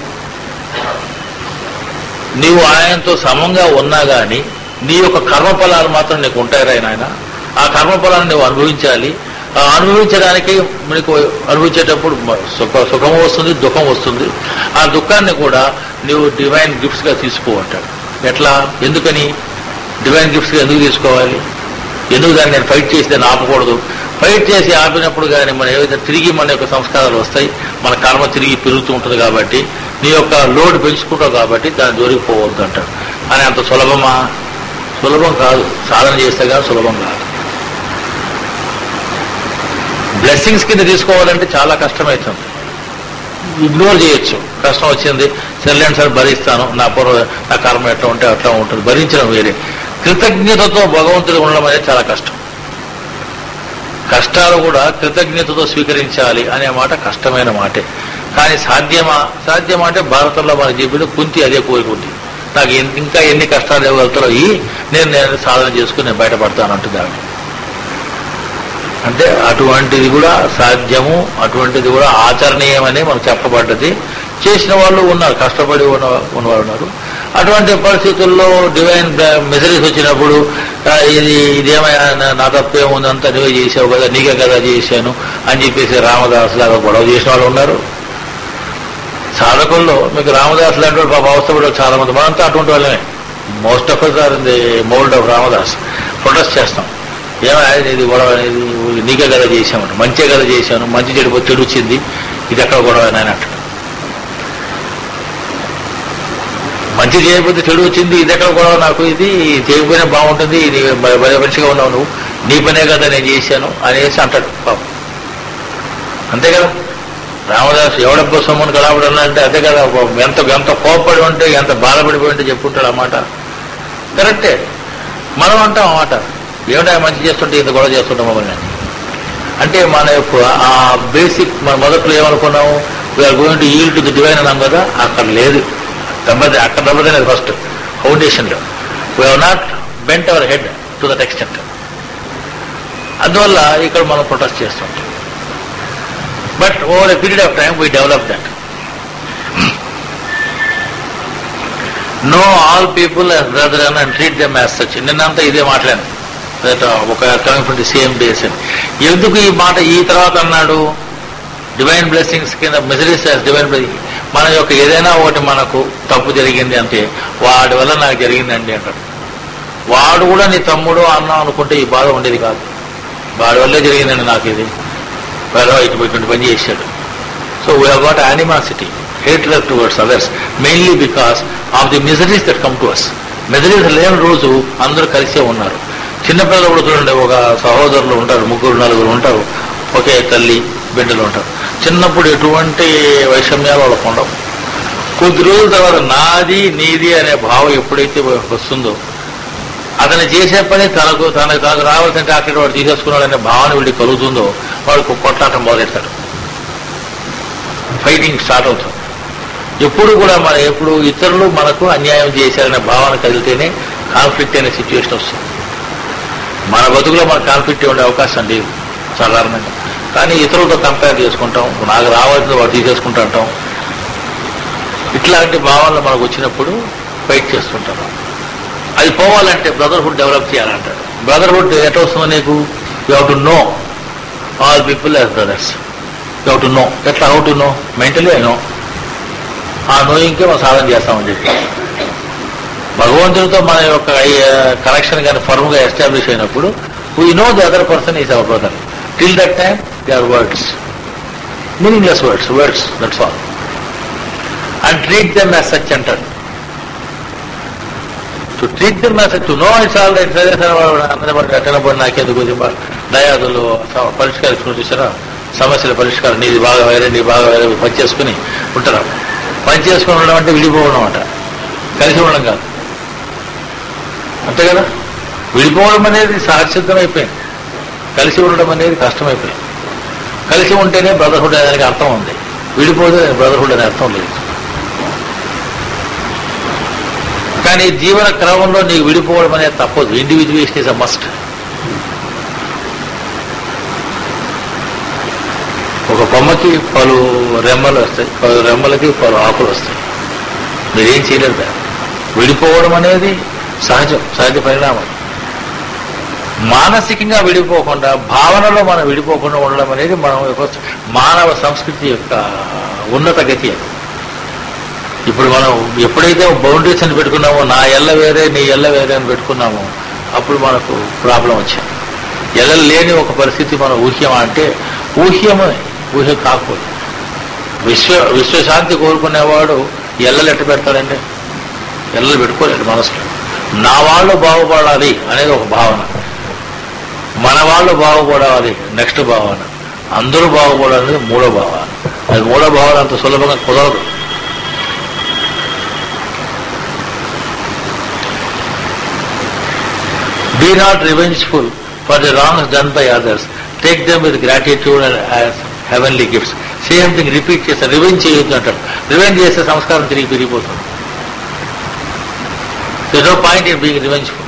నీవు ఆయనతో సమంగా ఉన్నా గాని నీ యొక్క కర్మఫలాలు మాత్రం నీకు ఉంటాయి రాయన ఆయన ఆ కర్మఫలాన్ని నువ్వు అనుభవించాలి ఆ అనుభవించడానికి నీకు అనుభవించేటప్పుడు మ- సుఖ సుఖం వస్తుంది దుఃఖం వస్తుంది ఆ దుఃఖాన్ని కూడా నువ్వు డివైన్ గిఫ్ట్స్ గా తీసుకోమంటాడు ఎట్లా ఎందుకని డివైన్ గిఫ్ట్స్ గా ఎందుకు తీసుకోవాలి ఎందుకు దాన్ని నేను ఫైట్ చేసి దాన్ని ఆపకూడదు ఫైట్ చేసి ఆపినప్పుడు కానీ మన ఏవైతే తిరిగి మన యొక్క సంస్కారాలు వస్తాయి మన కర్మ తిరిగి పెరుగుతూ ఉంటుంది కాబట్టి నీ యొక్క లోడ్ పెంచుకుంటావు కాబట్టి దాని జోలికి పోవద్దు అంటాడు అని అంత సులభమా సులభం కాదు సాధన చేస్తే కానీ సులభం కాదు బ్లెస్సింగ్స్ కింద తీసుకోవాలంటే చాలా కష్టమవుతుంది ఇగ్నోర్ చేయొచ్చు కష్టం వచ్చింది సర్లేండి సార్ భరిస్తాను నా పూర్వ నా కర్మ ఎట్లా ఉంటే అట్లా ఉంటుంది భరించడం వేరే కృతజ్ఞతతో భగవంతుడు ఉండడం అనేది చాలా కష్టం కష్టాలు కూడా కృతజ్ఞతతో స్వీకరించాలి అనే మాట కష్టమైన మాటే కానీ సాధ్యమా సాధ్యమా అంటే భారతంలో మన జీవిలో కుంతి అదే కోరుకుంది నాకు ఎన్- ఇంకా ఎన్ని కష్టాలు ఇవ్వగలుగుతారో ఈ నేను నేను సాధన చేసుకుని నేను బయటపడతాను అంటుంది ఆవిడ అంటే అటువంటిది కూడా సాధ్యము అటువంటిది కూడా ఆచరణీయమని మనకు చెప్పబడ్డది చేసిన వాళ్ళు ఉన్నారు కష్టపడి ఉన్న ఉన్నవారు ఉన్నారు అటువంటి పరిస్థితుల్లో డివైన్ మెసేజెస్ వచ్చినప్పుడు ఆ, ఇది ఇదేమైనా నా- నా తప్పేముంది అంతా నువ్వే చేసావు కదా నీకే కదా చేశాను అని చెప్పేసి రామదాస్ లాగా గొడవ చేసిన వాళ్ళు ఉన్నారు సాధకుల్లో మీకు రామదాస్ లాంటి వాళ్ళు పాప అవస్థపడే చాలా మంది మనంతా అటువంటి వాళ్ళమే most of us are in the mould of Ramdas protest చేస్తాం ఏమైనా ఇది గొడవ ఇది నీకే కదా చేశామని మంచిగా కదా చేశాను మంచి చెడు చెడు వచ్చింది ఇది ఎక్కడ గొడవ అని అంటాడు మంచి చేయకపోతే చెడు వచ్చింది ఇది ఎక్కడ గొడవ నాకు ఇది చేయకపోయినా బాగుంటుంది ఇది భలే- భలే మనిషిగా ఉన్నావు నువ్వు నీ పనే కదా నేను చేశాను అనేసి అంటాడు పాపం అంతే కదా రామదాస్ ఎవడబ్బో సొమ్మును కలవడాలంటే అదే కదా పాపం. ఎంత ఎంత కోపపడి ఉంటే ఎంత బాధపడిపోయి ఉంటే చెప్పుంటాడు అన్నమాట కరెక్టే మనం అంటాం అన్నమాట ఏమిటా మంచి చేస్తుంటే ఇంత గొడవ చేస్తుంటాం మమ్మల్ని అని. అంటే మన యొక్క ఆ బేసిక్ మన మొదట్లో ఏమనుకున్నాము we are going to yield to the divine అన్నాం కదా అక్కడ లేదు దెబ్బతి అక్కడ దెబ్బతినేది ఫస్ట్ ఫౌండేషన్ లో we have not bent our head to that extent అందువల్ల ఇక్కడ మనం ప్రొటెస్ట్ చేస్తుంటాం but over a period of time we develop that know all people as brother and treat them as such నిన్నంతా ఇదే మాట్లాడాను That, uh, ఒక coming from the same days అని ఎందుకు ఈ మాట ఈ తర్వాత అన్నాడు డివైన్ బ్లెస్సింగ్స్ కింద మెజరీస్ యాజ్ డివైన్ బ్లెస్సింగ్ మన యొక్క ఏదైనా ఒకటి మనకు తప్పు జరిగింది అంటే వాడి వల్ల నాకు జరిగిందండి అంటాడు వాడు కూడా నీ తమ్ముడు అన్న అనుకుంటే ఈ బాధ ఉండేది కాదు వాడి వల్లే జరిగిందండి నాకు ఇది వేరే ఇటు ఇటువంటి పని చేశాడు so we had animosity hatred towards others mainly because of the miseries that come to us miseries లేని రోజు అందరూ కలిసే ఉన్నారు చిన్నపిల్లలు కూడా చూడండి ఒక సహోదరులు ఉంటారు ముగ్గురు నలుగురు ఉంటారు ఒకే తల్లి బిడ్డలు ఉంటారు చిన్నప్పుడు ఎటువంటి వైషమ్యాలు వాళ్ళకు ఉండవు కొద్ది రోజుల తర్వాత నాది నీది అనే భావం ఎప్పుడైతే వస్తుందో అతను చేసే పని తనకు తనకు తనకు రావాల్సింటే అక్కడ వాడు తీసేసుకున్నాడు అనే భావన వీడికి కలుగుతుందో వాడికి కొట్లాటం మొదలెడతాడు ఫైటింగ్ స్టార్ట్ అవుతుంది ఎప్పుడు కూడా మన ఎప్పుడు ఇతరులు మనకు అన్యాయం చేశారనే భావన కదిలితేనే కాన్ఫ్లిక్ట్ అనే సిచ్యువేషన్ వస్తుంది మన బతుకులో మన కాన్ఫ్లిక్ట్ ఉండే అవకాశం లేదు సాధారణంగా కానీ ఇతరులతో కంపేర్ చేసుకుంటాం నాకు రావాల్సింది వాడు తీసేసుకుంటా అంటాం ఇట్లాంటి భావనలు మనకు వచ్చినప్పుడు ఫైట్ చేస్తుంటారు అది పోవాలంటే బ్రదర్హుడ్ డెవలప్ చేయాలంటారు బ్రదర్హుడ్ ఎట్లా వస్తుందో నీకు you have to know all people as brothers you have to know ఎట్లా how to know mentally I know ఆ నోయింగ్కే మనం సాధన చేస్తామని చెప్పి భగవంతుడితో మన యొక్క కనెక్షన్ కానీ ఫర్మ్ గా ఎస్టాబ్లిష్ అయినప్పుడు we know the other person is our brother till that time they are words meaningless words words that's all and treat them as such అంటాడు to treat them as to know it's all right అందరి ఎట్టనబడి నాకెందుకు దయాదులు పరిష్కరించుకుని చూసారా సమస్యల పరిష్కారం నీది బాగా వేరే నీ బాగా వేరే పని చేసుకుని ఉంటారు పని చేసుకుని ఉండడం అంటే విడిపోవడం అంట కలిసి ఉండడం కాదు అంతే కదా విడిపోవడం అనేది సహజసిద్ధం అయిపోయింది కలిసి ఉండడం అనేది కష్టమైపోయింది కలిసి ఉంటేనే బ్రదర్హుడ్ అనేది అర్థం ఉంది విడిపోతే బ్రదర్హుడ్ అనే అర్థం లేదు కానీ జీవన క్రమంలో నీకు విడిపోవడం అనేది తప్పదు ఇండివిజువేషన్ ఇస్ అ మస్ట్ ఒక కొమ్మకి పలు రెమ్మలు వస్తాయి పలు రెమ్మలకి పలు ఆకులు వస్తాయి మీరేం చేయలేరు దాన్ని విడిపోవడం అనేది సహజం సహజ పరిణామం మానసికంగా విడిపోకుండా భావనలో మనం విడిపోకుండా ఉండడం అనేది మనం యొక్క మానవ సంస్కృతి యొక్క ఉన్నత గతి అది ఇప్పుడు మనం ఎప్పుడైతే బౌండరీస్ అని పెట్టుకున్నామో నా ఎల్ల వేరే నీ ఎల్ల వేరే అని పెట్టుకున్నామో అప్పుడు మనకు ప్రాబ్లం వచ్చింది ఎల్ల లేని ఒక పరిస్థితి మనం ఊహ్యమా అంటే ఊహ్యమే ఊహ్య కాకూడదు విశ్వ విశ్వశాంతి కోరుకునేవాడు ఎల్లలు ఎట్ట పెడతాడండి ఎల్లలు పెట్టుకోలేడు మనసులో నా వాళ్ళు బాగుపడాలి అనేది ఒక భావన మన వాళ్ళు బాగుపడాలి నెక్స్ట్ భావన అందరూ బాగుపడాలనేది మూడో భావన అది మూడో భావన అంత సులభంగా కుదరదు Be not revengeful for the wrongs done by others. Take them with gratitude and as heavenly gifts. Same thing repeat చేస్తారు రివెంజ్ చేయొద్దు అంటారు రివెంజ్ చేస్తే సంస్కారం తిరిగి పెరిగిపోతుంది no point in being revengeful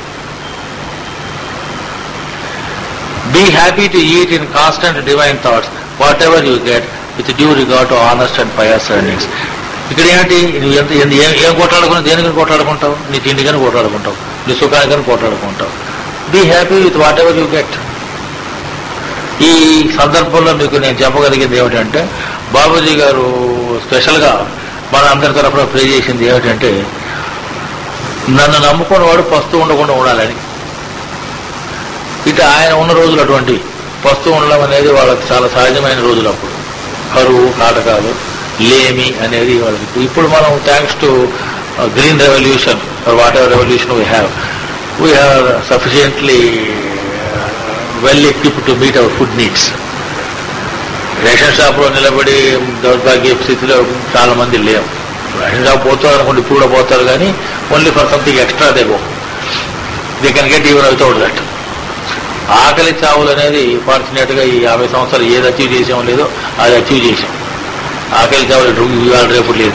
be happy to eat in constant divine thoughts whatever you get with due regard to honest and pious earnings ఇక్కడ ఏంటి నువ్వు ఎంత ఎంత- ఏం ఏం కొట్లాడుకున్నావు దేనికని కొట్లాడుకుంటావు నీ తిండికని కొట్లాడుకుంటావు నీ సుఖానికని కొట్లాడుకుంటావు be happy with whatever you get ఈ సందర్భంలో మీకు నేను చెప్పగలిగింది ఏమిటంటే బాబూజీ గారు స్పెషల్గా మన అందరి తరఫున ప్రే చేసింది ఏమిటంటే నన్ను నమ్ముకున్న వాడు పస్తు ఉండకుండా ఉండాలని ఇటు ఆయన ఉన్న రోజులు అటువంటివి పస్తు ఉండడం అనేది వాళ్ళకి చాలా సహజమైన రోజులు అప్పుడు కరువు కాటకాలు లేమి అనేది వాళ్ళకి ఇప్పుడు మనం thanks to green revolution whatever revolution we have we have sufficiently well equip to meet our food needs ration షాప్లో నిలబడి దౌర్భాగ్య స్థితిలో చాలా మంది లేవు రేషన్ షాప్ పోతారు అనుకోండి ఇప్పుడు కూడా పోతారు కానీ only for something extra they go they can get even అవుతాడు దట్ ఆకలి చావులు అనేది ఫార్చునేట్ గా ఈ యాభై సంవత్సరాలు ఏది అచీవ్ చేసామో లేదో అది అచీవ్ చేసాం ఆకలి చావులు ఇవాళ రేపు లేదు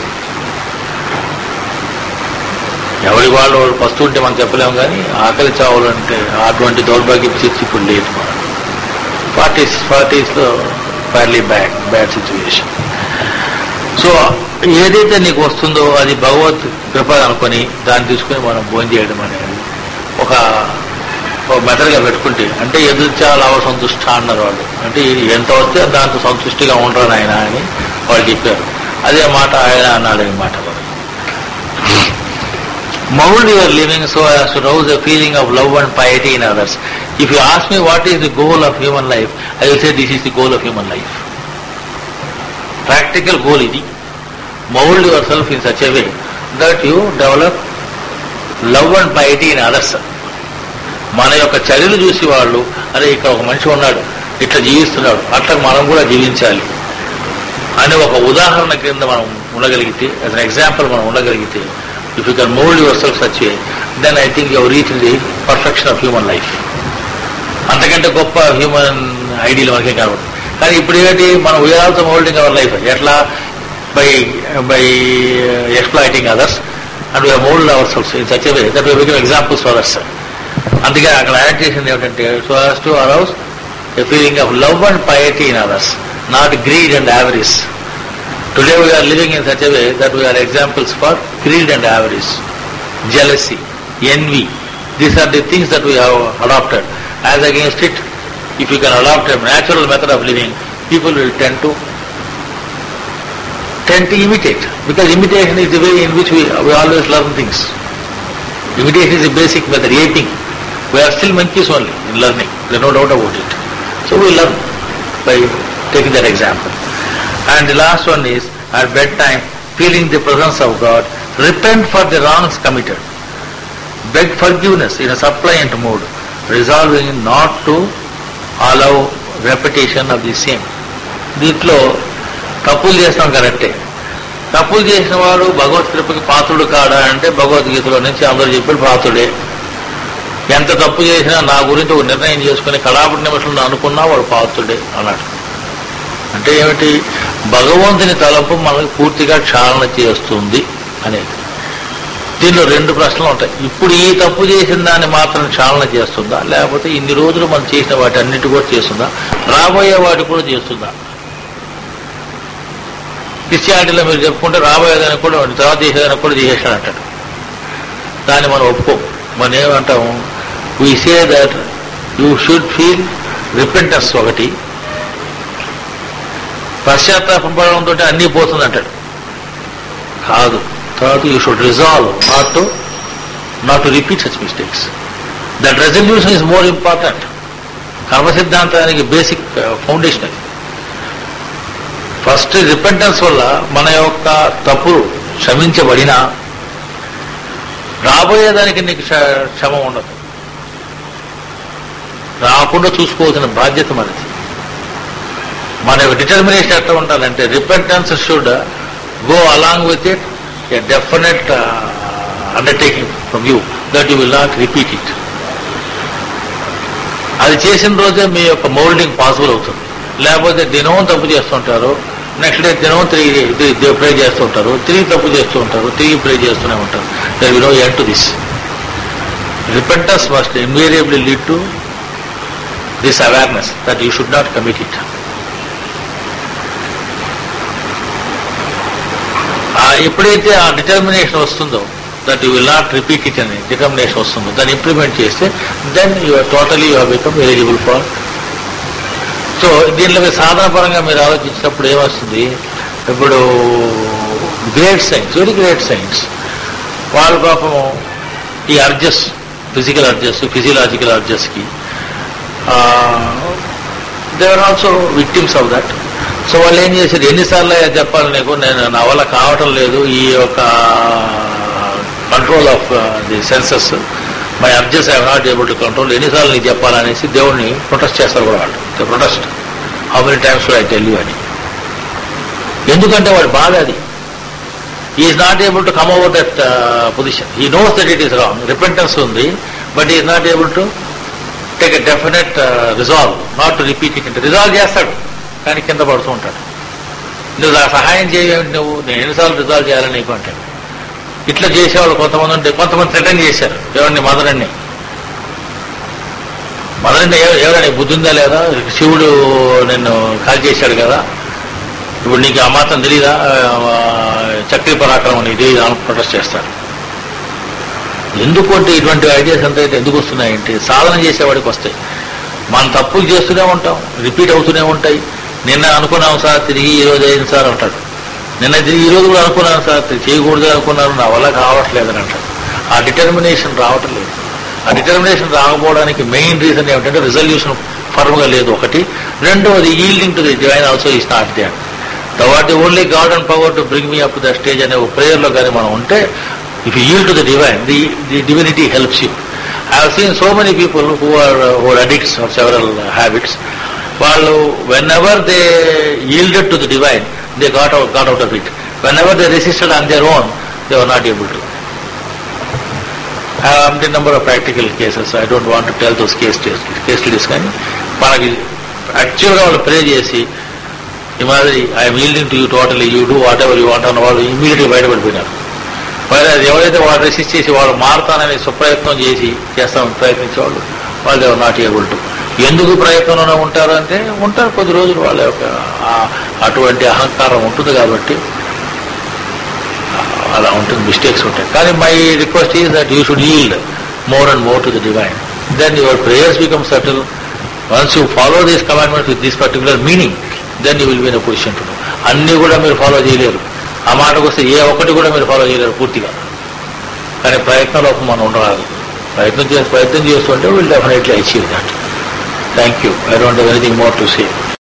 ఎవరి వాళ్ళు వస్తుంటే మనం చెప్పలేము కానీ ఆకలి చావులు అంటే అటువంటి దౌర్భాగ్య స్థితి ఇప్పుడు లేదు పార్టీస్ పార్టీస్ లో fairly bad bad situation so ఏదైతే నీకు వస్తుందో అది భగవత్ కృప అనుకొని దాన్ని తీసుకుని మనం భోజనం చేయడం అనేది ఒక ఒక మెథడ్గా పెట్టుకుంటే అంటే ఎదుర్చా లావ సంతుష్ట అన్నారు వాళ్ళు అంటే ఎంత వస్తే దాంతో సంతుష్టిగా ఉండరు ఆయన అని వాళ్ళు చెప్పారు అదే మాట ఆయన అన్నాడు ఈ మాట కూడా mold your living so as to rouse a feeling of love and piety in others. If you ask me what is the goal of human life, I will say this is the goal of human life. Practical goal is mold yourself in such a way that you develop love and piety in others మన యొక్క చర్యలు చూసి వాళ్ళు అరే ఇక్కడ ఒక మనిషి ఉన్నాడు ఇట్లా జీవిస్తున్నాడు అట్లా మనం కూడా జీవించాలి అనే ఒక ఉదాహరణ కింద మనం ఉండగలిగితే యాజ్ అన్ ఎగ్జాంపుల్ మనం ఉండగలిగితే if you can mould your self such then I think your reach the perfection of human life అంతకంటే గొప్ప హ్యూమన్ ఐడియల్ మనకే కావాలి కానీ ఇప్పుడు ఏంటి మనం we are also moulding our life ఎట్లా by by exploiting others and we are mould our self in such way that we become examples for others అందుకే అక్కడ యాడ్ చేసింది ఏమిటంటే so has to arouse a feeling of love and piety in others not greed and avarice today we are living in such way that we are examples for greed and avarice jealousy, envy. These are the things that we have adopted. As against it, if you can adopt a natural method of living, people will tend to tend to imitate. Because imitation is the way in which we, we always learn things. Imitation is the basic method, aping. We are still monkeys only in learning. There is no doubt about it. So we learn by taking that example. And the last one is, at bedtime, feeling the presence of God, repent for the wrongs committed, beg forgiveness in a suppliant mood, resolving not to allow repetition of the same. దీంట్లో తప్పులు చేస్తాం కరెక్టే తప్పులు చేసిన వాడు భగవత్ కృపకి పాత్రుడు కాడా అంటే భగవద్గీతలో నుంచి అందరూ చెప్పాడు పాత్రుడే ఎంత తప్పు చేసినా నా గురించి ఒక నిర్ణయం చేసుకుని కళాపటి నిమిషంలో అనుకున్నా వాడు పాత్రుడే అన్నాడు అంటే ఏమిటి భగవంతుని తలంపు మనకు పూర్తిగా క్షాళన చేస్తుంది అనేది దీనిలో రెండు ప్రశ్నలు ఉంటాయి ఇప్పుడు ఈ తప్పు చేసిన దాన్ని మాత్రం క్షాళన చేస్తుందా లేకపోతే ఇన్ని రోజులు మనం చేసిన వాటి అన్నిటి కూడా చేస్తుందా రాబోయే వాటి కూడా చేస్తుందా క్రిస్టియానిటీలో మీరు చెప్పుకుంటే రాబోయేదానికి కూడా వాడిని తర్వాత చేసేదానికి కూడా చేసేసాడు అంటాడు దాన్ని మనం ఒప్పుకోం మనం ఏమంటాము we say that you should feel repentance ఒకటి పశ్చాత్తాపం పడడంతో అన్నీ పోతుంది అంటాడు కాదు తర్వాత you should resolve not to not to repeat such mistakes that resolution is more important karma సిద్ధాంతానికి బేసిక్ ఫౌండేషన్ అది ఫస్ట్ రిపెంటెన్స్ వల్ల మన యొక్క తప్పులు క్షమించబడినా రాబోయేదానికి నీకు క్ష- క్షమ ఉండదు రాకుండా చూసుకోవాల్సిన బాధ్యత మనది మన యొక్క డిటర్మినేషన్ ఎట్లా ఉండాలంటే repentance should go along with it a definite undertaking from you that you will not repeat it అది చేసిన రోజే మీ యొక్క మౌల్డింగ్ పాసిబుల్ అవుతుంది లేకపోతే దినం తప్పు చేస్తుంటారు నెక్స్ట్ డే దినం తిరిగి ప్రే చేస్తుంటారు తిరిగి తప్పు చేస్తూ ఉంటారు తిరిగి ప్రే చేస్తూనే ఉంటారు there be no end to this repentance must invariably lead to this awareness that you should not commit it ఎప్పుడైతే ఆ డిటర్మినేషన్ వస్తుందో that you will not repeat it అని డిటర్మినేషన్ వస్తుందో దాన్ని ఇంప్లిమెంట్ చేస్తే then you are totally you become eligible for so దీనిలో మీరు సాధన పరంగా మీరు ఆలోచించినప్పుడు ఏమొస్తుంది ఇప్పుడు great science very great science వాళ్ళ పాపం ఈ అర్జస్ ఫిజికల్ అర్జస్ ఫిజియలాజికల్ అర్జస్కి they are also victims of that so వాళ్ళు ఏం చేశారు ఎన్నిసార్లు అయ్యా చెప్పాలి నీకు నేను నా వల్ల కావటం లేదు ఈ యొక్క control of the senses my urges I not able to control ఎన్నిసార్లు నీకు చెప్పాలనేసి దేవుడిని ప్రొటెస్ట్ చేస్తారు కూడా వాళ్ళు protest how many times I tell you అని ఎందుకంటే వాడి బాధ అది is not able to come over that position he knows that it is wrong repentance ఉంది but is not able to take a definite resolve not to repeat it అంటే resolve చేస్తాడు కానీ కింద పడుతూ ఉంటాడు నువ్వు నాకు సహాయం చేయవేమిటి నువ్వు నేను ఎన్నిసార్లు రిజాల్వ్ చేయాలని నీకు అంటాడు ఇట్లా చేసేవాళ్ళు కొంతమంది ఉంటే కొంతమంది థ్రెటన్ చేశారు ఎవరిని మదరన్ని మదరన్ని ఎవరైనా బుద్ధి ఉందా లేదా శివుడు నిన్ను కాల్ చేశాడు కదా ఇప్పుడు నీకు ఆ మాత్రం తెలియదా చక్రీ పరాక్రమం నీకు తెలియదా అని ప్రొటెస్ట్ చేస్తారు ఎందుకు అంటే ఇటువంటి ఐడియాస్ అంతా అయితే ఎందుకు వస్తున్నాయంటే సాధన చేసేవాడికి వస్తాయి మనం తప్పులు చేస్తూనే ఉంటాం రిపీట్ అవుతూనే ఉంటాయి నిన్న అనుకున్నాం సార్ తిరిగి ఈ రోజు అయింది సార్ అంటాడు నిన్న తిరిగి ఈ రోజు కూడా అనుకున్నాను సార్ తిరిగి చేయకూడదు అనుకున్నాను నా వల్ల కావట్లేదని అంటాడు ఆ డిటర్మినేషన్ రావటం లేదు ఆ డిటర్మినేషన్ రాకపోవడానికి మెయిన్ రీజన్ ఏమిటంటే రిజల్యూషన్ ఫర్మ్గా లేదు ఒకటి రెండవది yielding to the divine also is not they the what the only God and power to bring me up the stage అనే ఒక ప్రేయర్లో కానీ మనం ఉంటే If you yield to the divine, the, the divinity helps you. I have seen so many people who are, uh, who are addicts of several uh, habits. వాళ్ళు whenever they yielded to the divine, they got out, got out of it. Whenever they resisted on their own, they were not able to. I have a number of practical cases. I don't want to tell those case case studies కానీ మనకి యాక్చువల్గా వాళ్ళు ప్రే చేసి ఈ మాదిరి I'm yielding to you totally you do whatever you want అన్న వాళ్ళు ఇమీడియట్గా బయటపడిపోయినారు మరి అది ఎవరైతే వాళ్ళు రెసిస్ట్ చేసి వాళ్ళు మారుతానని సుప్రయత్నం చేసి చేస్తామని ప్రయత్నించే వాళ్ళు వాళ్ళు ఎవరు నాట్ ఏబుల్ టు ఎందుకు ప్రయత్నంలోనే ఉంటారు అంటే ఉంటారు కొద్ది రోజులు వాళ్ళ యొక్క ఆ- అటువంటి అహంకారం ఉంటుంది కాబట్టి అలా ఉంటుంది మిస్టేక్స్ ఉంటాయి కానీ my request is that you should yield more and more to the divine then your prayers become subtle once you follow these commandments with this particular meaning then you will be in position to అన్ని కూడా మీరు follow చేయలేరు ఆ మాటకు వస్తే ఏ ఒక్కటి కూడా మీరు ఫాలో చేయలేరు పూర్తిగా కానీ ప్రయత్నంలో మనం ఉండరాదు ప్రయత్నం చేసి ప్రయత్నం చేస్తుంటే will definitely achieve that thank you I don't have anything more to say